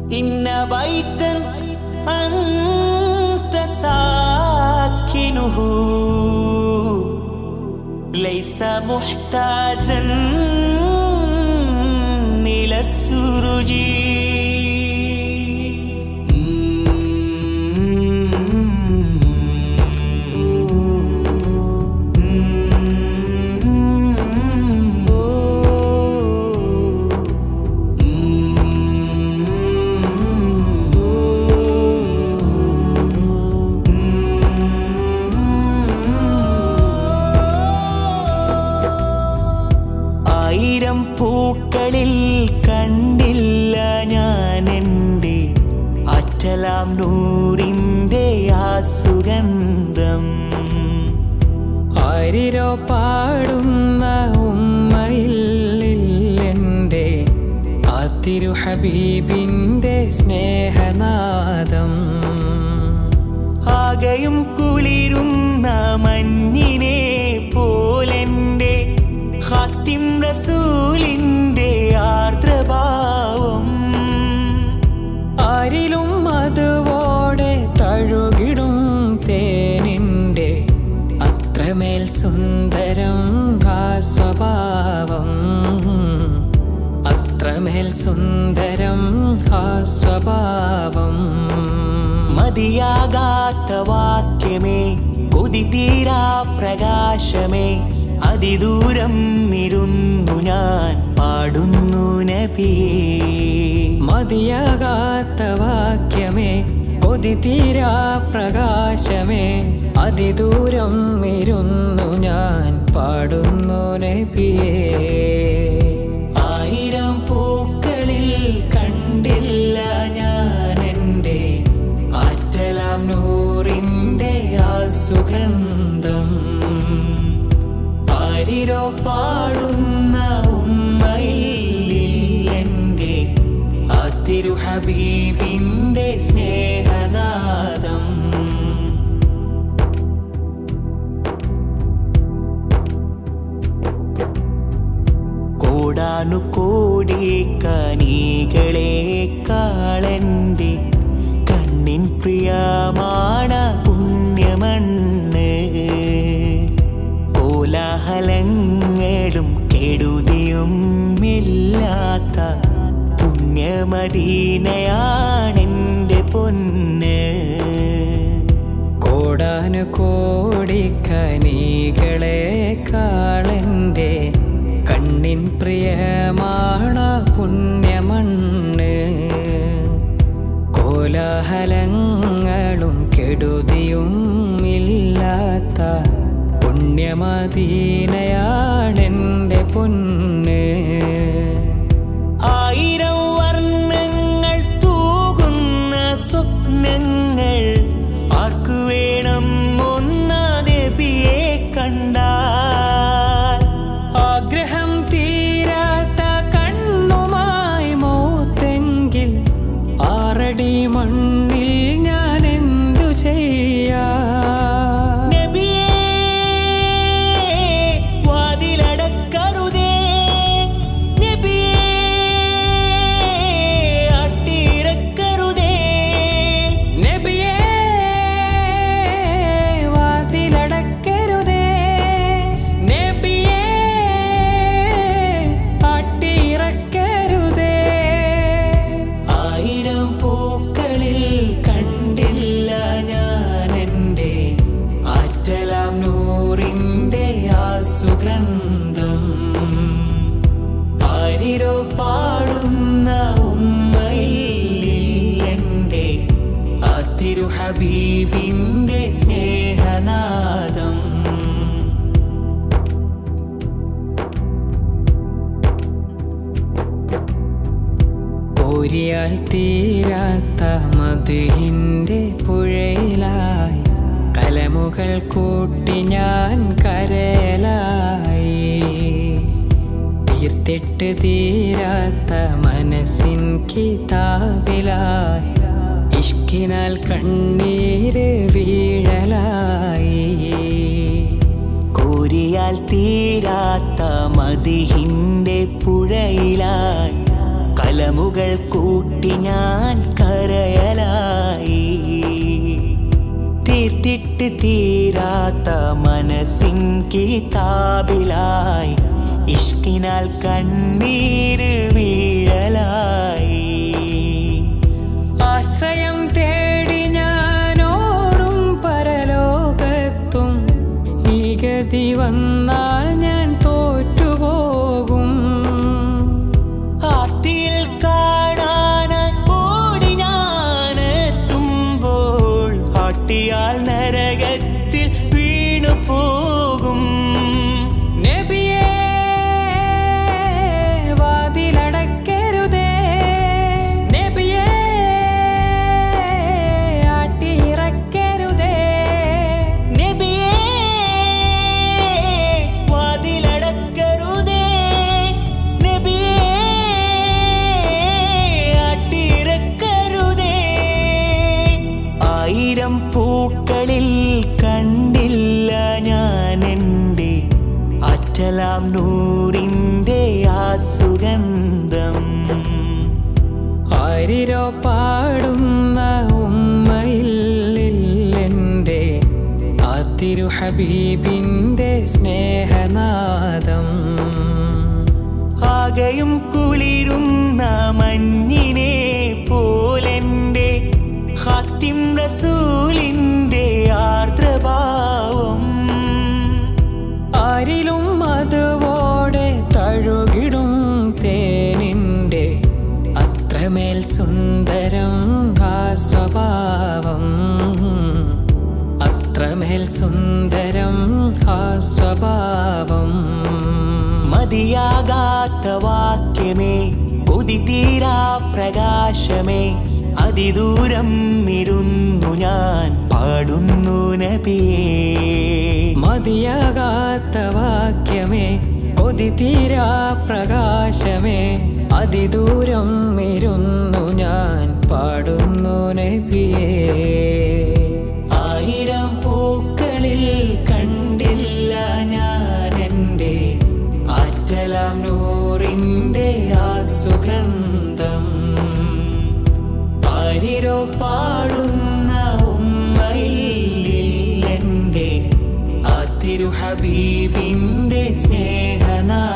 إن بيتا أنت ساكنه ليس محتاجا إلى السرج ആയിരം പൂക്കളിൽ കണ്ടില്ല ഞാൻ എൻ്റെ അറ്റലാം നൂറിൻ്റെ ആ സുഗന്ധം ആരിരോ പാടുന്ന ഉമ്മയില്ലെൻ്റെ ആ തിരു ഹബീബിൻ്റെ സ്നേഹനാദം ആകയും കുളിരുന്ന മഞ്ഞിനെ പോലെൻ്റെ ഹാത്തിം റസൂലിൻ്റെ ആർദ്രഭാവം ആരിലും അതുവോടെ തഴുകിടും തേനിൻ്റെ അത്രമേൽ സുന്ദരം ആ സ്വഭാവം അത്രമേൽ സുന്ദരം ആ സ്വഭാവം മതിയാകാത്ത വാക്യമേ കൊതി തീരാ പ്രകാശമേ അതിദൂരം ഇരുന്നു ഞാൻ പാടുന്നു നബിയേ മതിയാകാത്ത വാക്യമേ കൊതി തീരാ പ്രകാശമേ അതിദൂരം ഇരുന്നു ഞാൻ പാടുന്നു നബിയേ ആയിരം പൂക്കളിൽ കണ്ടില്ല ഞാൻ എൻ്റെ ആറ്റലാം നൂറിൻ്റെ ആ സുഗന്ധം ആരിരോ പാടുന്ന ഉമ്മയിൽ എൻ്റെ ആ തിരു ഹബീബിൻ്റെ സ്നേഹനാദം കോടാനുകോടി കനികളെ കാളന്റെ കണ്ണിൻ പ്രിയമാണ പുണ്യമണ്ണ് കോലാഹലങ്ങളും കെടുതിയും ഇല്ലാത്ത പുണ്യമദീനയാണെന്റെ പൊന്ന് കോടാനു കോടി കനികളെ കാളന്റെ കണ്ണിൻ പ്രിയമാണ പുണ്യമണ്ണ് കോലാഹലങ്ങളും കെടുതിയും ഇല്ലാത്ത പുണ്യമദീനയാണെന്റെ പൊന്ന് ആയിരം വർണ്ണങ്ങൾ തൂകുന്ന സ്വപ്നങ്ങൾ ആർക്കു വേണം ഒന്ന നബിയെ കണ്ടാൽ ആഗ്രഹം തീരാത്ത കണ്ണുമായി മൂത്തെങ്കിൽ ആറടി മണ്ണിൽ ഞാൻ എന്തു ചെയ്യാ നബിയേ വാതിലടക്കരുതേ നബിയേ അട്ടിയിറക്കരുതേ നബിയേ വാതിലടക്കരുതേ നബിയേ അട്ടിയിറക്കരുതേ ആയിരം പൂക്കളിൽ കണ്ടില്ല ഞാൻ എൻ്റെ ആറ്റലാം നൂറിൻ്റെ ആ സുഗന്ധം ആരിരോ പാടുന്ന ഉമ്മയിൽ എൻ്റെ ആ തിരു ഹബീബിൻ്റെ സ്നേഹനാദം കോരിയാൽ തീരാത്ത മധുഹിന്റെ പുഴയിലായി കലമുകൾ കൂട്ടി ഞാൻ കരലായി തീർത്തിട്ട് തീരാത്ത മനസ്സിൻ കിതാബിലായി ഇഷ്കിനാൽ കണ്ണീര് വീഴലായി കോരിയാൽ തീരാത്ത മതിഹിന്റെ പുഴയിലായി കലമുകൾ കൂട്ടി തട്ടി ഞാൻ കരയലായി തീർത്തിട്ട് തീരാത്ത മനസ്സിൻ കിതാബിലായി ഇഷ്കിനാൽ കണ്ണീര് വീഴലായി ആശ്രയം തേടി ഞാനോടും പരലോകത്തും ഈ ഗതി വന്നാൽ ഞാൻ തോറ്റുപോകും ആർത്തിയിൽ കാണാനായി ഓടി ഞാനെത്തുമ്പോൾ ആട്ടിയാൽ നരകത്തിൽ വീണു പോകും നബിയേ വാതിലടക്കരുതേ നബിയേ ആട്ടിയിറക്കരുതേ നബിയേ വാതിലടക്കരുതേ നബിയേ ആട്ടിയിറക്കരുതേ ആയിരം പൂക്കളിൽ കണ്ടില്ല ഞാൻ എൻ്റെ അറ്റലാം നൂറിൻ്റെ ആ സുഗന്ധം ആരിരോ പാടുന്ന ഉമ്മയില്ലെൻ്റെ ആ തിരു ഹബീബിൻ്റെ സ്നേഹനാദം ആകെയും കുളിരുന്ന മഞ്ഞിനെ പോലെന്റെ ഹാത്തിം റസൂലിന്റെ ആർദ്രഭാവം ആരിലും അതുവോടെ തഴുകിടും തേനിൻ്റെ അത്രമേൽ സുന്ദരം ആ സ്വഭാവം അത്രമേൽ സുന്ദരം ആ സ്വഭാവം മതിയാകാത്ത വാക്യമേ കൊതി തീരാ പ്രകാശമേ അതിദൂരം ഇരുന്നു ഞാൻ പാടുന്നു നബിയേ മതിയാകാത്ത വാക്യമേ കൊതി തീരാ പ്രകാശമേ അതിദൂരം ഇരുന്നു ഞാൻ പാടുന്നു നബിയേ ആയിരം പൂക്കളിൽ കണ്ടില്ല ഞാൻ എൻ്റെ ആറ്റലാം നൂറിൻ്റെ ആ സുഗന്ധം ആരിരോ പാടുന്ന ഉമ്മയിൽ എൻ്റെ ആ തിരു ഹബീബിൻ്റെ സ്നേഹനാ